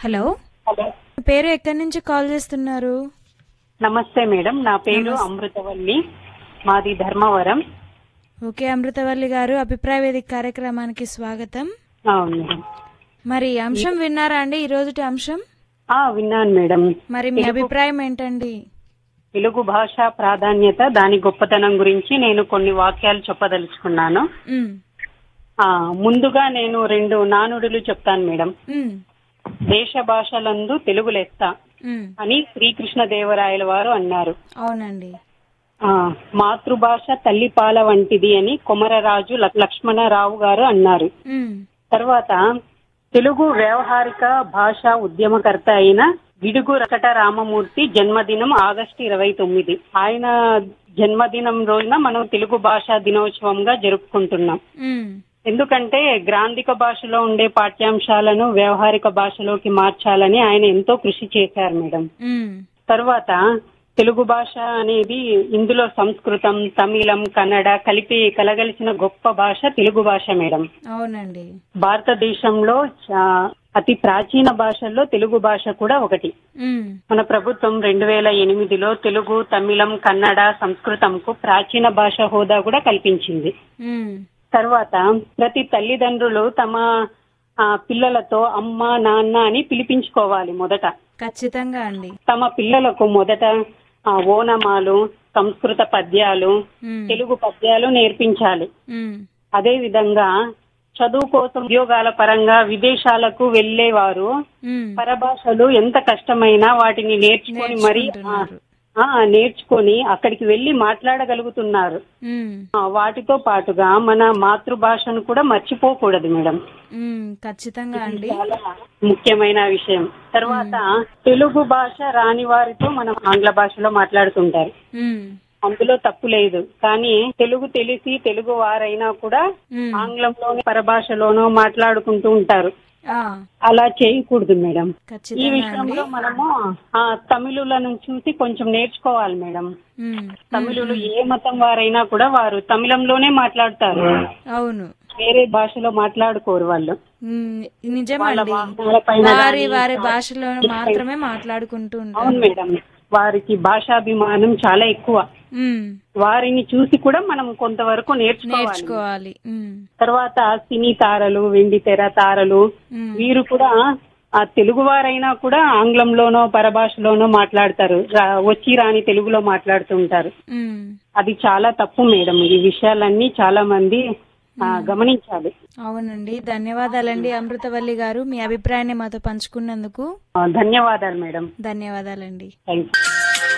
Hello hello మీ పేరు ఎక్కడి నుంచి కాల్ చేస్తున్నారు నమస్తే మేడం నా పేరు నమస్తే. అమృతవల్లి మాది ధర్మవరం ఓకే అమృతవల్లి గారు అభిప్రాయ వేదిక కార్యక్రమానికి స్వాగతం అవును మేడం మరి అంశం విన్నారా అండి ఈ రోజుటి అంశం ఆ విన్నాను మేడం మరి మీ తెలుగు- అభిప్రాయం ఏంటండి తెలుగు భాష ప్రాధాన్యత దాని గొప్పతనం గురించి నేను కొన్ని వాక్యాలు చెప్పదలుచుకున్నాను ఉమ్, ఆ ముందుగా నేను రెండు నానుడులు చెప్తాను మేడం ఉమ్, దేశ భాషలందు తెలుగు లెస్త ఉమ్, అని శ్రీకృష్ణదేవరాయల వారు అన్నారు అవునండి ఆ మాతృభాష తల్లిపాల వంటిది అని కొమరరాజు లక్- లక్ష్మణరావు గారు అన్నారు ఉమ్, తర్వాత తెలుగు వ్యవహారిక భాష ఉద్యమకర్త అయిన గిడుగు రకట రామమూర్తి జన్మదినం ఆగస్టు ఇరవై తొమ్మిది ఆయన జన్మదినం రోజున మనం తెలుగు భాషా దినోత్సవంగా జరుపుకుంటున్నాం ఉమ్, ఎందుకంటే గ్రాంధిక భాషలో ఉండే పాఠ్యాంశాలను వ్యవహారిక భాషలోకి మార్చాలని ఆయన ఎంతో కృషి చేశారు మేడం ఉమ్, తర్వాత తెలుగు భాష అనేది ఇందులో సంస్కృతం తమిళం కన్నడ కలిపి కలగలిసిన గొప్ప భాష తెలుగు భాష మేడం అవునండి భారతదేశంలో చా- అతి ప్రాచీన భాషల్లో తెలుగు భాష కూడా ఒకటి ఉమ్, మన ప్రభుత్వం రెండు వేల ఎనిమిదిలో తెలుగు తమిళం కన్నడ సంస్కృతంకు ప్రాచీన భాష హోదా కూడా కల్పించింది ఉమ్, తర్వాత ప్రతి తల్లిదండ్రులు తమ ఆ, పిల్లలతో అమ్మ నాన్న అని పిలిపించుకోవాలి మొదట ఖచ్చితంగా అండి తమ పిల్లలకు మొదట ఆ, ఓనమాలు సంస్కృత పద్యాలు ఉమ్, తెలుగు పద్యాలు నేర్పించాలి ఉమ్, అదే విధంగా చదువు కోసం ఉద్యోగాల పరంగా విదేశాలకు వెళ్లేవారు ఉమ్, పరభాషలు ఎంత కష్టమైనా వాటిని నేర్చుకొని మరి ఆ, నేర్చుకుంటున్నారు. ఆ, నేర్చుకొని అక్కడికి వెళ్లి మాట్లాడగలుగుతున్నారు ఉమ్, ఆ, వాటితో పాటుగా మన మాతృభాషను కూడా మర్చిపోకూడదు మేడం ఉమ్, ఖచ్చితంగా అండి చాలా ముఖ్యమైన విషయం తర్వాత తెలుగు భాష రాని వారితో మనం ఆంగ్ల భాషలో మాట్లాడుతుంటారు ఉమ్, అందులో తప్పు లేదు కానీ తెలుగు తెలిసి తెలుగు వారైనా కూడా ఉమ్, ఆంగ్లంలోనూ పరభాషలోనూ మాట్లాడుకుంటూ ఉంటారు ఆ, అలా చేయకూడదు మేడం ఈ ఖచ్చితంగా అండి విషయంలో మనము ఆ తమిళులను చూసి కొంచెం నేర్చుకోవాలి మేడం ఉమ్, తమిళులు ఏ మతం వారైనా కూడా వారు తమిళంలోనే మాట్లాడతారు అవును వేరే భాషలో మాట్లాడుకోరు వాళ్ళు ఉమ్, వాళ్ళ నిజమండి వాహనాలపైన వారి గానీ, వారి భాషలో మాత్రమే మాట్లాడుకుంటూ అవును ఉంటారు మేడం వారికి భాషాభిమానం చాలా ఎక్కువ ఉమ్, వారిని చూసి కూడా మనం కొంతవరకు నేర్చుకోవాలి నేర్చుకోవాలి ఉమ్, తర్వాత సినీ తారలు వెండి తెర తారలు ఉమ్, వీరు కూడా ఆ తెలుగు వారైనా కూడా ఆంగ్లంలోనో పరభాషలోనో మాట్లాడతారు రా- వచ్చి రాని తెలుగులో మాట్లాడుతుంటారు ఉమ్. అది చాలా తప్పు మేడం ఈ విషయాలన్నీ చాలా మంది ఆ, గమనించాలి అవునండి ధన్యవాదాలండి అమృతవల్లి గారు మీ అభిప్రాయాన్ని మాతో పంచుకున్నందుకు ఆ, ధన్యవాదాలు మేడం ధన్యవాదాలండి థ్యాంక్ యూ